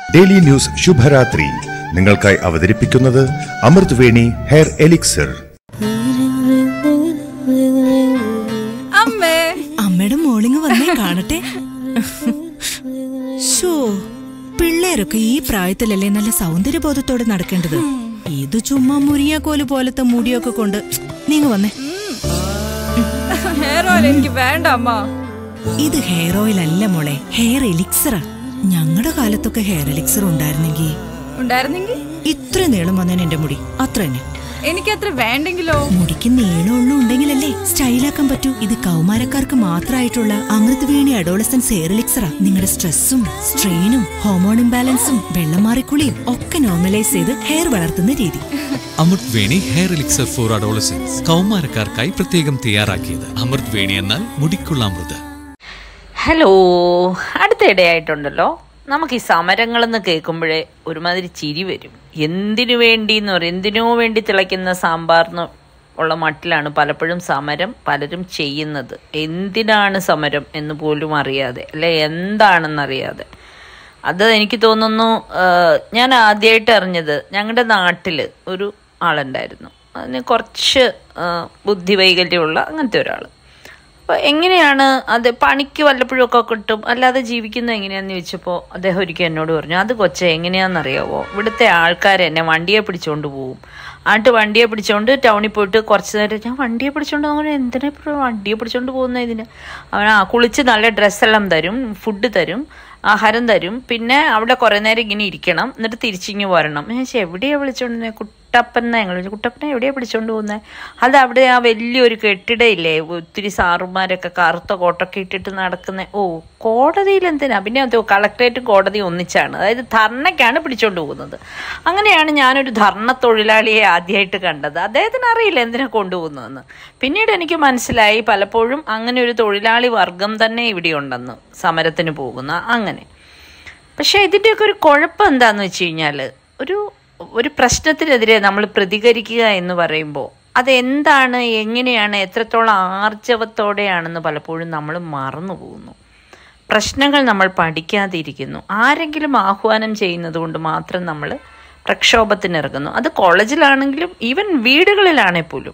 daily news ശുഭരാത്രി നിങ്ങൾക്കായി അവതരിപ്പിക്കുന്നത് അമൃത് വേണി ഹെയർ എലിക്സർ അമ്മേ അമ്മയുടെ മോളിങ് വന്നേ കാണട്ടെ ഷോ പിള്ളേരൊക്കെ ഈ പ്രായത്തിലല്ലേ നല്ല സൗന്ദര്യബോധത്തോടെ നടക്കേണ്ടത് ഇത് ചുമ്മാ മുരിയാക്കോല് പോലത്തെ മുടിയൊക്കെ കൊണ്ട് നീങ്ങ വന്നേ ഹെയർ ഓയിൽ എനിക്ക് വേണ്ട അമ്മ ഇത് ഹെയർ ഓയിൽ അല്ല മോളെ ഹെയർ എലിക്സറാ ഞങ്ങളുടെ കാലത്തൊക്കെ ഹെയർ എലിക്സർ ഉണ്ടായിരുന്നെങ്കിൽ ഉണ്ടായിരുന്നെങ്കിൽ ഇത്ര നീളം വന്നേനെ എന്റെ മുടി അത്ര തന്നെ എനിക്കത്ര വേണ്ടെങ്കിലോ മുടിക്ക് നീളമുള്ള ഉണ്ടെങ്കിലല്ലേ സ്റ്റൈലാക്കാൻ പറ്റൂ ഇത് കൗമാരക്കാർക്ക് മാത്രമായിട്ടുള്ള അമൃത് വേണി അഡോളസൻസ് ഹെയർ എലിക്സറാ നിങ്ങളുടെ സ്ട്രെസ്സും സ്ട്രെയിനും ഹോർമോൺ ഇംബാലൻസും വെള്ളം മാറിക്കുളിയും ഒക്കെ നോർമലൈസ് ചെയ്ത് ഹെയർ വളർത്തുന്ന രീതി Amrit Veni hair elixir for adolescents കൗമാരക്കാർക്കായി പ്രത്യേകം തയ്യാറാക്കിയത് അമൃത് വേണി എന്നാൽ മുടിക്കുള്ള അമൃത് ഹലോ അടുത്തിടെയായിട്ടുണ്ടല്ലോ നമുക്ക് ഈ സമരങ്ങളെന്ന് കേൾക്കുമ്പോഴേ ഒരുമാതിരി ചിരി വരും എന്തിനു വേണ്ടി എന്ന് പറയും എന്തിനോ വേണ്ടി തിളയ്ക്കുന്ന സാമ്പാറിന് ഉള്ള മട്ടിലാണ് പലപ്പോഴും സമരം പലരും ചെയ്യുന്നത് എന്തിനാണ് സമരം എന്ന് പോലും അറിയാതെ അല്ലെ എന്താണെന്നറിയാതെ അത് എനിക്ക് തോന്നുന്നു ആ, ഞാൻ ആദ്യമായിട്ട് അറിഞ്ഞത് ഞങ്ങളുടെ നാട്ടിൽ ഒരു ആളുണ്ടായിരുന്നു അതിന് കുറച്ച് ആ, ബുദ്ധിവൈകല്യമുള്ള അങ്ങനത്തെ ഒരാൾ അപ്പോൾ എങ്ങനെയാണ് അത് പണിക്ക് വല്ലപ്പോഴും ഒക്കെ കിട്ടും അല്ലാതെ ജീവിക്കുന്നത് എങ്ങനെയാന്ന് ചോദിച്ചപ്പോൾ അദ്ദേഹം ഒരിക്കൽ എന്നോട് പറഞ്ഞു അത് കൊച്ചെ എങ്ങനെയാണെന്നറിയാവോ ഇവിടുത്തെ ആൾക്കാർ എന്നെ വണ്ടിയെ പിടിച്ചുകൊണ്ട് പോവും ആട്ട് വണ്ടിയെ പിടിച്ചുകൊണ്ട് ടൗണിൽ പോയിട്ട് കുറച്ച് നേരം ഞാൻ വണ്ടിയെ പിടിച്ചുകൊണ്ട് അങ്ങനെ എന്തിനാ ഇപ്പോൾ വണ്ടിയെ പിടിച്ചുകൊണ്ട് പോകുന്ന ഇതിന് അവൻ ആ കുളിച്ച് നല്ല ഡ്രസ്സെല്ലാം തരും ഫുഡ് തരും ആഹാരം തരും പിന്നെ അവിടെ കുറേ നേരം ഇങ്ങനെ ഇരിക്കണം എന്നിട്ട് തിരിച്ചിങ്ങ് വരണം ഞാൻ ചോദിച്ചു, എവിടെയാ വിളിച്ചോണ്ട് കുട്ടപ്പൻ എന്നാ ഞങ്ങൾ വിളിച്ചു കുട്ടപ്പനെ എവിടെയാ പിടിച്ചോണ്ട് പോകുന്നത് അത് അവിടെ ആ വലിയൊരു കെട്ടിടയില്ലേ ഒത്തിരി സാറുമാരൊക്കെ കറുത്ത കോട്ടൊക്കെ ഇട്ടിട്ട് നടക്കുന്ന ഓ കോടതിയിൽ എന്തിനാ പിന്നെ അത് കളക്ടറേറ്റും കോടതിയും ഒന്നിച്ചാണ് അതായത് ധർണയ്ക്കാണ് പിടിച്ചോണ്ട് പോകുന്നത് അങ്ങനെയാണ് ഞാനൊരു ധർണ തൊഴിലാളിയെ ആദ്യമായിട്ട് കണ്ടത് അദ്ദേഹത്തിന് അറിയില്ല എന്തിനാ കൊണ്ടുപോകുന്നതെന്ന് പിന്നീട് എനിക്ക് മനസ്സിലായി പലപ്പോഴും അങ്ങനെ ഒരു തൊഴിലാളി വർഗം തന്നെ ഇവിടെ ഉണ്ടെന്ന് സമരത്തിന് പോകുന്ന അങ്ങനെ പക്ഷേ ഇതിൻ്റെയൊക്കെ ഒരു കുഴപ്പം എന്താന്ന് വെച്ച് കഴിഞ്ഞാൽ ഒരു ഒരു പ്രശ്നത്തിനെതിരെ നമ്മൾ പ്രതികരിക്കുക എന്ന് പറയുമ്പോൾ അതെന്താണ് എങ്ങനെയാണ് എത്രത്തോളം ആർജവത്തോടെയാണെന്ന് പലപ്പോഴും നമ്മൾ മറന്നു പോകുന്നു പ്രശ്നങ്ങൾ നമ്മൾ പഠിക്കാതിരിക്കുന്നു ആരെങ്കിലും ആഹ്വാനം ചെയ്യുന്നത് കൊണ്ട് മാത്രം നമ്മൾ പ്രക്ഷോഭത്തിനിറങ്ങുന്നു അത് കോളേജിലാണെങ്കിലും ഈവൻ വീടുകളിലാണെ പോലും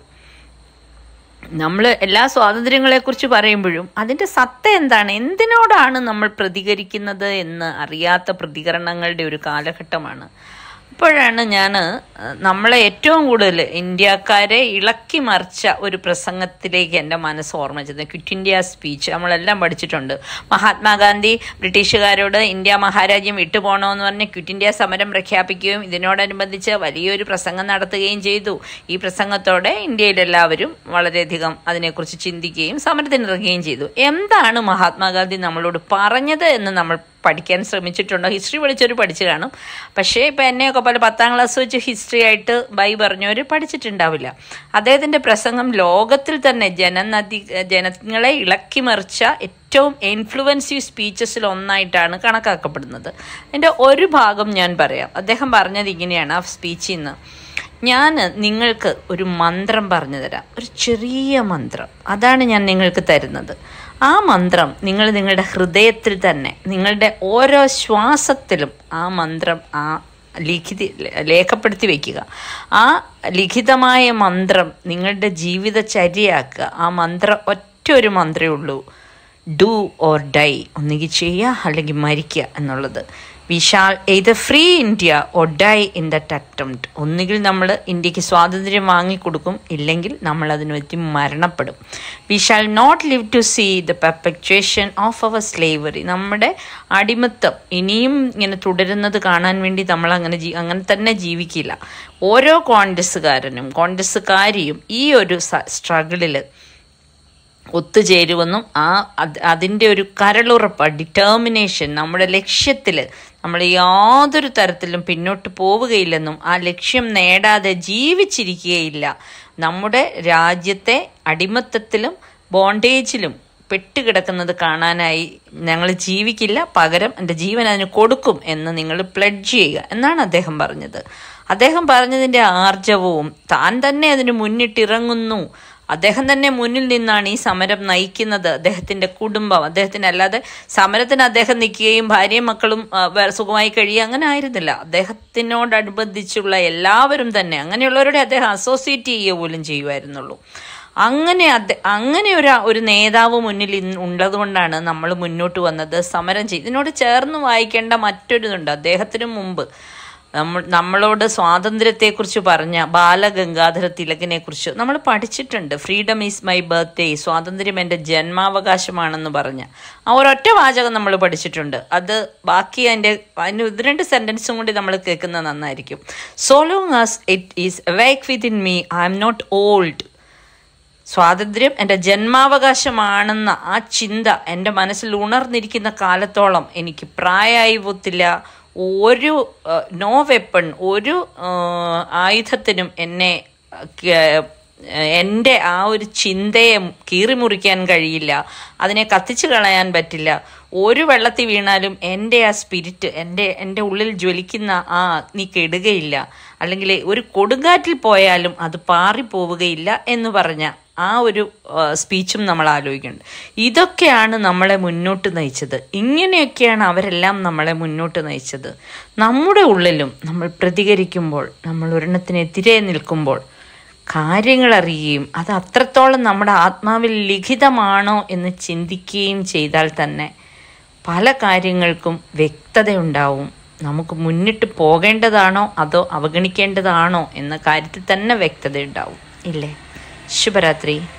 നമ്മൾ എല്ലാ സ്വാതന്ത്ര്യങ്ങളെക്കുറിച്ച് പറയുമ്പോഴും അതിൻ്റെ സത്ത എന്താണ് എന്തിനോടാണ് നമ്മൾ പ്രതികരിക്കുന്നത് എന്ന് അറിയാത്ത പ്രതികരണങ്ങളുടെ ഒരു കാലഘട്ടമാണ് അപ്പോഴാണ് ഞാൻ നമ്മളെ ഏറ്റവും കൂടുതൽ ഇന്ത്യക്കാരെ ഇളക്കി മറിച്ച ഒരു പ്രസംഗത്തിലേക്ക് എൻ്റെ മനസ്സ് ഓർമ്മിച്ചത് ക്വിറ്റ് ഇന്ത്യ സ്പീച്ച് നമ്മളെല്ലാം പഠിച്ചിട്ടുണ്ട് മഹാത്മാഗാന്ധി ബ്രിട്ടീഷുകാരോട് ഇന്ത്യ മഹാരാജ്യം വിട്ടുപോകണമെന്ന് പറഞ്ഞ് ക്വിറ്റ് ഇന്ത്യ സമരം പ്രഖ്യാപിക്കുകയും ഇതിനോടനുബന്ധിച്ച് വലിയൊരു പ്രസംഗം നടത്തുകയും ചെയ്തു ഈ പ്രസംഗത്തോടെ ഇന്ത്യയിലെല്ലാവരും വളരെയധികം അതിനെക്കുറിച്ച് ചിന്തിക്കുകയും സമരത്തിനിറങ്ങുകയും ചെയ്തു എന്താണ് മഹാത്മാഗാന്ധി നമ്മളോട് പറഞ്ഞത് എന്ന് നമ്മൾ പഠിക്കാൻ ശ്രമിച്ചിട്ടുണ്ടോ ഹിസ്റ്ററി പഠിച്ചവർ പഠിച്ചു കാണും പക്ഷേ ഇപ്പം എന്നെയൊക്കെ പോലെ പത്താം ക്ലാസ് വെച്ച് ഹിസ്റ്ററി ആയിട്ട് ബൈ പറഞ്ഞവർ പഠിച്ചിട്ടുണ്ടാവില്ല അദ്ദേഹത്തിൻ്റെ പ്രസംഗം ലോകത്തിൽ തന്നെ ജനനദി ജനങ്ങളെ ഇളക്കി മറിച്ച ഏറ്റവും ഇൻഫ്ലുവൻസീവ് സ്പീച്ചസിൽ ഒന്നായിട്ടാണ് കണക്കാക്കപ്പെടുന്നത് അതിൻ്റെ ഒരു ഭാഗം ഞാൻ പറയാം അദ്ദേഹം പറഞ്ഞത് ഇങ്ങനെയാണ് ആ സ്പീച്ചിൽ നിന്ന് ഞാൻ നിങ്ങൾക്ക് ഒരു മന്ത്രം പറഞ്ഞു തരാം ഒരു ചെറിയ മന്ത്രം അതാണ് ഞാൻ നിങ്ങൾക്ക് തരുന്നത് ആ മന്ത്രം നിങ്ങൾ നിങ്ങളുടെ ഹൃദയത്തിൽ തന്നെ നിങ്ങളുടെ ഓരോ ശ്വാസത്തിലും ആ മന്ത്രം ആ ലിഖിതി രേഖപ്പെടുത്തി വയ്ക്കുക ആ ലിഖിതമായ മന്ത്രം നിങ്ങളുടെ ജീവിതചര്യയാക്കുക ആ മന്ത്രം ഒറ്റ ഒരു മന്ത്രമേ ഉള്ളൂ ഡു ഓർ ഡൈ ഒന്നുകിൽ ചെയ്യുക അല്ലെങ്കിൽ മരിക്കുക എന്നുള്ളത് we shall either free India or die in that attempt ഒന്നുകിൽ നമ്മൾ ഇന്ത്യക്ക് സ്വാതന്ത്ര്യം വാങ്ങിക്കൊടുക്കും ഇല്ലെങ്കിൽ നമ്മൾ അതിന് പറ്റി മരണപ്പെടും we shall not live to see the perpetuation of our slavery നമ്മുടെ അടിമത്തം ഇനിയും ഇങ്ങനെ തുടരുന്നത് കാണാൻ വേണ്ടി നമ്മൾ അങ്ങനെ ജീ അങ്ങനെ തന്നെ ജീവിക്കില്ല ഓരോ കോൺഗ്രസ്സുകാരനും കോൺഗ്രസ്സുകാരിയും ഈ ഒരു സ്ട്രഗിളിൽ ഒത്തുചേരുമെന്നും ആ അത് അതിൻ്റെ ഒരു കരളുറപ്പ് ഡിറ്റർമിനേഷൻ നമ്മുടെ ലക്ഷ്യത്തിൽ നമ്മൾ യാതൊരു തരത്തിലും പിന്നോട്ട് പോവുകയില്ലെന്നും ആ ലക്ഷ്യം നേടാതെ ജീവിച്ചിരിക്കുകയില്ല നമ്മുടെ രാജ്യത്തെ അടിമത്തത്തിലും ബോണ്ടേജിലും പെട്ടുകിടക്കുന്നത് കാണാനായി ഞങ്ങൾ ജീവിക്കില്ല പകരം എൻ്റെ ജീവൻ അതിന് കൊടുക്കും എന്ന് നിങ്ങൾ പ്ലഡ്ജ് ചെയ്യുക എന്നാണ് അദ്ദേഹം പറഞ്ഞത് അദ്ദേഹം പറഞ്ഞതിൻ്റെ ആർജവവും താൻ തന്നെ അതിന് മുന്നിട്ടിറങ്ങുന്നു അദ്ദേഹം തന്നെ മുന്നിൽ നിന്നാണ് ഈ സമരം നയിക്കുന്നത് അദ്ദേഹത്തിന്റെ കുടുംബം അദ്ദേഹത്തിന് അല്ലാതെ സമരത്തിന് അദ്ദേഹം നിൽക്കുകയും ഭാര്യയും മക്കളും ആ, വേ- സുഖമായി കഴിയുക അങ്ങനെ ആയിരുന്നില്ല അദ്ദേഹത്തിനോടനുബന്ധിച്ചുള്ള എല്ലാവരും തന്നെ അങ്ങനെയുള്ളവരുടെ അദ്ദേഹം അസോസിയേറ്റ് ചെയ്യുക പോലും ചെയ്യുമായിരുന്നുള്ളൂ അങ്ങനെ അദ്ദേ- അങ്ങനെ ഒരു ഒരു നേതാവ് മുന്നിൽ ഇന്ന് ഉള്ളതുകൊണ്ടാണ് നമ്മൾ മുന്നോട്ട് വന്നത് സമരം ചെയ്ത് ഇതിനോട് ചേർന്ന് വായിക്കേണ്ട മറ്റൊരിതുണ്ട് അദ്ദേഹത്തിന് മുമ്പ് നമ്മൾ നമ്മളോട് സ്വാതന്ത്ര്യത്തെക്കുറിച്ച് പറഞ്ഞ ബാലഗംഗാധര തിലകിനെ കുറിച്ച് നമ്മൾ പഠിച്ചിട്ടുണ്ട് ഫ്രീഡം ഈസ് മൈ ബർത്ത്ഡേ സ്വാതന്ത്ര്യം എൻ്റെ ജന്മാവകാശമാണെന്ന് പറഞ്ഞ ആ ഒരൊറ്റ വാചകം നമ്മൾ പഠിച്ചിട്ടുണ്ട് അത് ബാക്കി അതിൻ്റെ അതിന് ഇത് രണ്ട് സെൻറ്റൻസും കൂടി നമ്മൾ കേൾക്കുന്നത് നന്നായിരിക്കും so long as it is wake with in me I am not old സ്വാതന്ത്ര്യം എൻ്റെ ജന്മാവകാശമാണെന്ന ആ ചിന്ത എൻ്റെ മനസ്സിൽ ഉണർന്നിരിക്കുന്ന കാലത്തോളം എനിക്ക് പ്രായമായി പോത്തില്ല ഒരു നോ വെപ്പൺ ഒരു ആ, ആയുധത്തിനും എന്നെ ക- എൻ്റെ ആ ഒരു ചിന്തയെ കീറിമുറിക്കാൻ കഴിയില്ല അതിനെ കത്തിച്ചു കളയാൻ പറ്റില്ല ഒരു വെള്ളത്തിൽ വീണാലും എൻ്റെ ആ സ്പിരിറ്റ് എൻ്റെ എൻ്റെ ഉള്ളിൽ ജ്വലിക്കുന്ന ആ അഗ്നി കെടുകയില്ല അല്ലെങ്കിൽ ഒരു കൊടുങ്കാറ്റിൽ പോയാലും അത് പാറിപ്പോവുകയില്ല എന്ന് പറഞ്ഞ ആ ഒരു ആ, സ്പീച്ചും നമ്മൾ ആലോചിക്കുന്നുണ്ട് ഇതൊക്കെയാണ് നമ്മളെ മുന്നോട്ട് നയിച്ചത് ഇങ്ങനെയൊക്കെയാണ് അവരെല്ലാം നമ്മളെ മുന്നോട്ട് നയിച്ചത് നമ്മുടെ ഉള്ളിലും നമ്മൾ പ്രതികരിക്കുമ്പോൾ നമ്മൾ ഒരെണ്ണത്തിനെതിരെ നിൽക്കുമ്പോൾ കാര്യങ്ങൾ അറിയുകയും അത് അത്രത്തോളം നമ്മുടെ ആത്മാവിൽ ലിഖിതമാണോ എന്ന് ചിന്തിക്കുകയും ചെയ്താൽ തന്നെ പല കാര്യങ്ങൾക്കും വ്യക്തതയുണ്ടാവും നമുക്ക് മുന്നിട്ട് പോകേണ്ടതാണോ അതോ അവഗണിക്കേണ്ടതാണോ എന്ന കാര്യത്തിൽ തന്നെ വ്യക്തതയുണ്ടാവും ഇല്ലേ ശുഭരാത്രി